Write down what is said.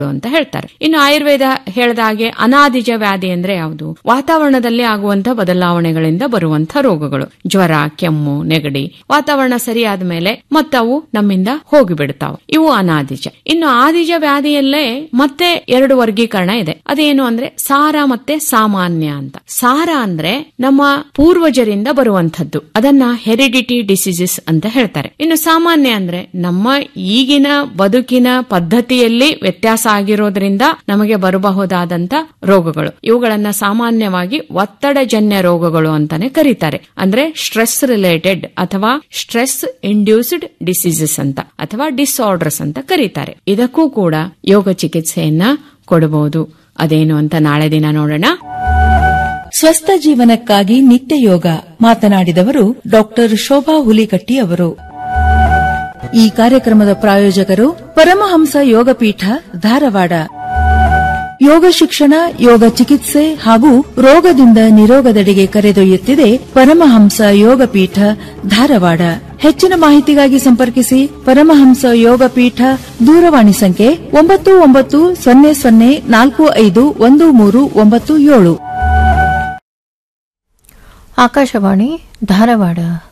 ಅಂತ ಹೇಳ್ತಾರೆ ಇನ್ನು ಆಯುರ್ವೇದ ಹೇಳಿದ ಹಾಗೆ ಅನಾದಿಜ ವ್ಯಾಧಿ ಅಂದ್ರೆ ಯಾವುದು ವಾತಾವರಣದಲ್ಲಿ ಆಗುವಂತಹ ಬದಲಾವಣೆಗಳಿಂದ ಬರುವಂತಹ ರೋಗಗಳು ಜ್ವರ ಕೆಮ್ಮು ನೆಗಡಿ ವಾತಾವರಣ ಸರಿಯಾದ ಮೇಲೆ ಮತ್ತವು ನಮ್ಮಿಂದ ಹೋಗಿಬಿಡ್ತಾವೆ ಇವು ಅನಾದಿಜ ಇನ್ನು ಆದಿಜ ವ್ಯಾಧಿಯಲ್ಲೇ ಮತ್ತೆ ಎರಡು ವರ್ಗೀಕರಣ ಇದೆ ಅದೇನು ಅಂದ್ರೆ ಸಾರ ಮತ್ತೆ ಸಾಮಾನ್ಯ ಅಂತ ಸಾರ ಅಂದ್ರೆ ನಮ್ಮ ಪೂರ್ವಜರಿಂದ ಬರುವಂತದ್ದು ಅದನ್ನ ಹೆರಿಡಿಟಿ ಡಿಸೀಸಸ್ ಅಂತ ಹೇಳ್ತಾರೆ ಇನ್ನು ಸಾಮಾನ್ಯ ಅಂದ್ರೆ ನಮ್ಮ ಈಗಿನ ಬದುಕಿನ ಪದ್ಧತಿಯಲ್ಲಿ ವ್ಯತ್ಯಾಸ ಆಗಿರೋದ್ರಿಂದ ನಮಗೆ ಬರಬಹುದಾದಂತ ರೋಗಗಳು ಇವುಗಳನ್ನ ಸಾಮಾನ್ಯವಾಗಿ ಒತ್ತಡಜನ್ಯ ರೋಗಗಳು ಅಂತಾನೆ ಕರೀತಾರೆ ಅಂದ್ರೆ ಸ್ಟ್ರೆಸ್ ರಿಲೇಟೆಡ್ ಅಥವಾ ಸ್ಟ್ರೆಸ್ ಇಂಡ್ಯೂಸ್ಡ್ ಡಿಸೀಸಸ್ ಅಂತ ಅಥವಾ ಡಿಸ್ಆರ್ಡರ್ಸ್ ಅಂತ ಕರೀತಾರೆ ಇದಕ್ಕೂ ಕೂಡ ಯೋಗ ಚಿಕಿತ್ಸೆಯನ್ನ ಕೊಡಬಹುದು ಅದೇನು ಅಂತ ನಾಳೆ ದಿನ ನೋಡೋಣ ಸ್ವಸ್ಥ ಜೀವನಕ್ಕಾಗಿ ನಿತ್ಯ ಯೋಗ ಮಾತನಾಡಿದವರು ಡಾಕ್ಟರ್ ಶೋಭಾ ಹುಲಿಕಟ್ಟಿ ಅವರು ಈ ಕಾರ್ಯಕ್ರಮದ ಪ್ರಾಯೋಜಕರು ಪರಮಹಂಸ ಯೋಗಪೀಠ ಧಾರವಾಡ ಯೋಗ ಶಿಕ್ಷಣ ಯೋಗ ಚಿಕಿತ್ಸೆ ಹಾಗೂ ರೋಗದಿಂದ ನಿರೋಗದೆಡೆಗೆ ಕರೆದೊಯ್ಯುತ್ತಿದೆ ಪರಮಹಂಸ ಯೋಗಪೀಠ ಧಾರವಾಡ ಹೆಚ್ಚಿನ ಮಾಹಿತಿಗಾಗಿ ಸಂಪರ್ಕಿಸಿ ಪರಮಹಂಸ ಯೋಗಪೀಠ ದೂರವಾಣಿ ಸಂಖ್ಯೆ ಒಂಬತ್ತು ಒಂಬತ್ತು ಸೊನ್ನೆ ಸೊನ್ನೆ ನಾಲ್ಕು ಐದು ಒಂದು ಮೂರು ಒಂಬತ್ತು ಏಳು ಆಕಾಶವಾಣಿ ಧಾರವಾಡ